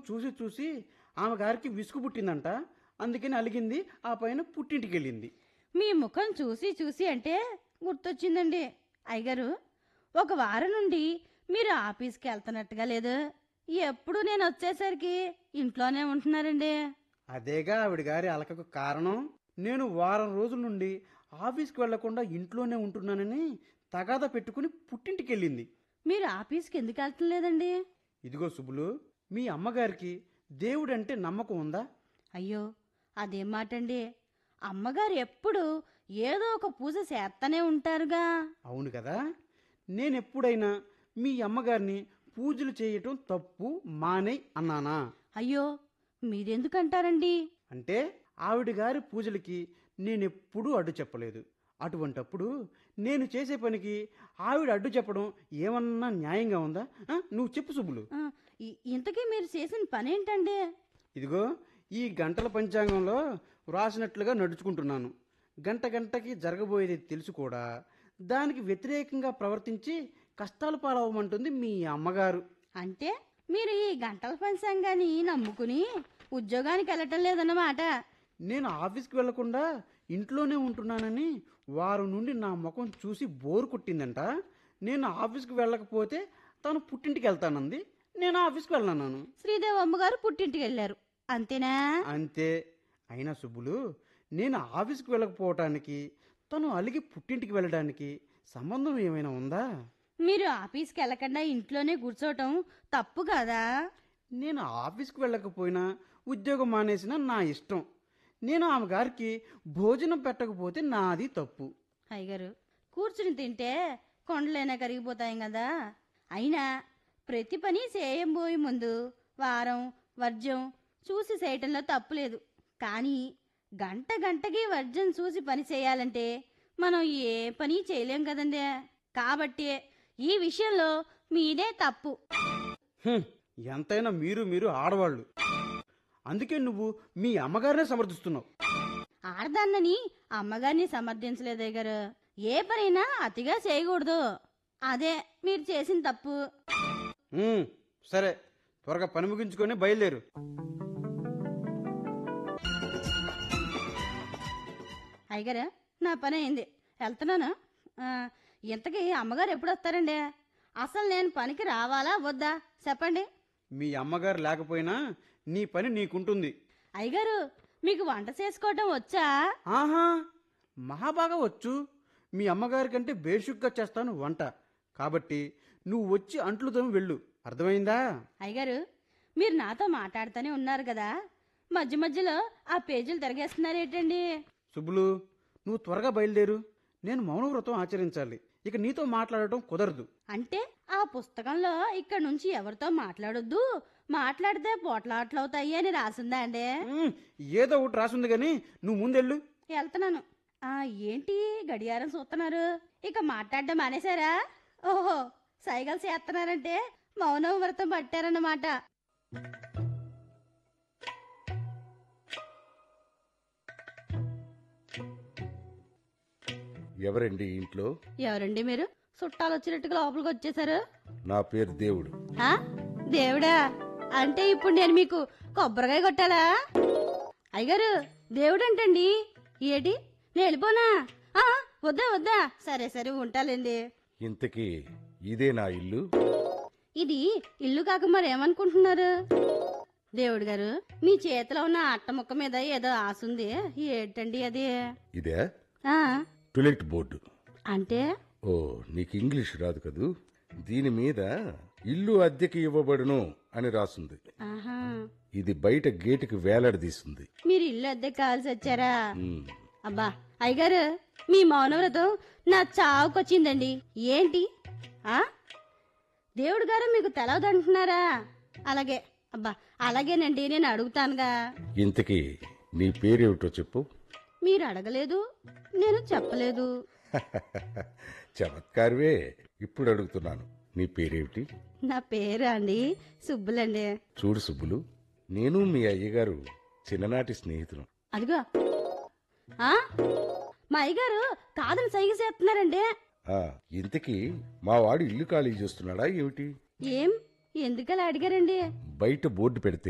చూసి చూసి ఆమె గారికి విసుగు పుట్టిందంట అందుకని అలిగింది ఆ పైన పుట్టింటికి వెళ్ళింది మీ ముఖం చూసి చూసి అంటే గుర్తొచ్చిందండి అయ్యగారు ఒక వారం నుండి మీరు ఆఫీస్కి వెళ్తున్నట్టుగా లేదు ఎప్పుడు నేను వచ్చేసరికి ఇంట్లోనే ఉంటున్నారండి అదేగా ఆవిడ గారి అలకకు కారణం నేను వారం రోజుల నుండి ఆఫీస్కి వెళ్లకుండా ఇంట్లోనే ఉంటున్నానని తగాదా పెట్టుకుని పుట్టింటికి వెళ్ళింది మీరు ఆఫీస్కి ఎందుకు వెళ్తలేదండి ఇదిగో సుబ్బులు మీ అమ్మగారికి దేవుడంటే నమ్మకం ఉందా అయ్యో అదేం మాటండి అమ్మగారు ఎప్పుడు ఏదో ఒక పూజ చేస్తూనే ఉంటారుగా అవును కదా నేనెప్పుడైనా మీ అమ్మగారిని పూజలు చేయటం తప్పు మానే అన్నానా అయ్యో మీరెందుకంటారండి అంటే ఆవిడ గారి పూజలకి నేనెప్పుడూ అడ్డు చెప్పలేదు అటువంటప్పుడు నేను చేసే పనికి ఆవిడ అడ్డు చెప్పడం ఏమన్నా న్యాయంగా ఉందా ఆ, నువ్వు చెప్పు సుబ్బులు ఆ, ఇ- ఇంతకీ మీరు చేసిన పనేంటండి ఇదిగో ఈ గంటల పంచాంగంలో వ్రాసినట్లుగా నడుచుకుంటున్నాను గంట గంటకి జరగబోయేది తెలుసు కూడా దానికి వ్యతిరేకంగా ప్రవర్తించి కష్టాలు పాలవమంటుంది మీ అమ్మగారు అంటే మీరు ఈ గంటల పంచాంగాన్ని నమ్ముకుని ఉద్యోగానికి వెళ్ళటం లేదన్నమాట నేను ఆఫీస్కి వెళ్లకుండా ఇంట్లోనే ఉంటున్నానని వారం నుండి నా ముఖం చూసి బోరు కొట్టిందంట నేను ఆఫీస్కి వెళ్ళకపోతే తను పుట్టింటికి వెళ్తానంది నేను ఆఫీస్కి వెళ్ళన్నాను శ్రీదేవి అమ్మగారు పుట్టింటికి వెళ్ళారు అంతేనా అంతే అయినా సుబ్బులు నేను ఆఫీస్కి వెళ్ళకపోవటానికి తను అలిగి పుట్టింటికి వెళ్ళడానికి సంబంధం ఏమైనా ఉందా మీరు ఆఫీస్కి వెళ్ళకుండా ఇంట్లోనే కూర్చోవటం తప్పు కదా నేను ఆఫీస్కి వెళ్ళకపోయినా ఉద్యోగం మానేసినా నా ఇష్టం నేను ఆమె గారికి భోజనం పెట్టకపోతే నాది తప్పు అయ్యగారు కూర్చుని తింటే కొండలైనా కరిగిపోతాయి కదా అయినా ప్రతి పని చేయబోయే ముందు వారం వర్జం చూసి చేయటంలో తప్పులేదు కానీ గంట గంటకి వర్జం చూసి పని చేయాలంటే మనం ఏ పని చేయలేం కదండి కాబట్టి ఈ విషయంలో మీదే తప్పు హ్మ్, ఎంతైనా మీరు మీరు ఆడవాళ్ళు అందుకే నువ్వు మీ అమ్మగారినే సమర్థిస్తున్నావు ఆడదాన్నని అమ్మగారిని సమర్థించలేదు గారు ఏ పనైనా అతిగా చేయకూడదు అదే మీరు చేసిన తప్పు హ్మ్, సరే త్వరగా పని ముగించుకొని బయలుదేరు అయ్యగారు నా పని అయింది వెళ్తున్నాను ఆ, ఇంతకీ అమ్మగారు ఎప్పుడు వస్తారండి అసలు నేను పనికి రావాలా వద్దా చెప్పండి మీ అమ్మగారు లేకపోయినా నీ పని నీకుంటుంది అయ్యగారు మీకు వంట చేసుకోవటం వచ్చా ఆహా మహాబాగా వచ్చు మీ అమ్మగారి కంటే బేషుగ్గా చేస్తాను వంట కాబట్టి నువ్వు వచ్చి అంట్లు తోమి వెళ్ళు అర్థమైందా అయ్యగారు మీరు నాతో మాట్లాడుతూనే ఉన్నారు కదా మధ్య మధ్యలో ఆ పేజీలు తిరగేస్తున్నారేటండి సుబ్బులు నువ్వు త్వరగా బయలుదేరు నేను మౌనవ్రతం ఆచరించాలి ఇక నీతో మాట్లాడటం కుదరదు అంటే ఆ పుస్తకంలో ఇక్కడ నుంచి ఎవరితో మాట్లాడొద్దు మాట్లాడితే పోట్లాట్లవుతాయి అని రాసిందా అండి ఉమ్, ఏదో ఒకటి రాసుంది కానీ నువ్వు ముందెళ్ళు వెళ్తున్నాను ఆ ఏంటి గడియారం చూస్తున్నారు ఇక మాట్లాడడం మానేశారా ఓహో సైగలు చేస్తున్నారంటే మౌనం వ్రతం పట్టారన్నమాట ఎవరండి ఈ ఇంట్లో ఎవరండి మీరు చుట్టాలు వచ్చినట్టుగా లోపలికి వచ్చేసారు నా పేరు దేవుడు ఆ దేవుడా అంటే ఇప్పుడు నేను మీకు కొబ్బరికాయ కొట్టాలా అయ్యగారు దేవుడు అంటండి ఏటి నేను వెళ్ళిపోనా ఆ, వద్దా వద్దా సరే సరే ఉంటాలేండి ఇంతకీ ఇదే నా ఇల్లు ఇది ఇల్లు కాక మరి ఏమనుకుంటున్నారు దేవుడు గారు మీ చేతిలో ఉన్న అట్ట ముక్క మీద ఏదో ఆశ ఉంది ఏంటండి అది ఇదే ఆ టులెట్ బోర్డు అంటే ఓ నీకు ఇంగ్లీష్ రాదు కదూ దీని మీద ఇల్లు అద్దెకి ఇవ్వబడును అని రాసుంది ఆహా ఇది బయట గేటుకి వేలాడదీసింది మీరు ఇల్లు అద్దె కావాల్సి వచ్చారా ఉమ్, అబ్బా అయ్యగారు మీ మౌనవ్రతం నా చావుకొచ్చిందండి ఏంటి ఆ దేవుడు గారు మీకు తెలవదంటున్నారా అలాగే అబ్బా అలాగేనండి నేను అడుగుతానుగా ఇంతకీ నీ పేరేమిటో చెప్పు మీరు అడగలేదు నేను చెప్పలేదు చమత్కారవే ఇప్పుడు అడుగుతున్నాను నీ పేరేమిటి నా పేరు అండి సుబ్బులండి చూడు సుబ్బులు నేను మీ అయ్యగారు చిన్ననాటి స్నేహితులు అదిగో ఆ మా అయ్యగారు కాదని సైగ చేస్తున్నారండి ఆ, ఇంతకీ మా వాడు ఇల్లు ఖాళీ చేస్తున్నాడా ఏమిటి ఏం ఎందుకలా అడిగారండి బయట బోర్డు పెడితే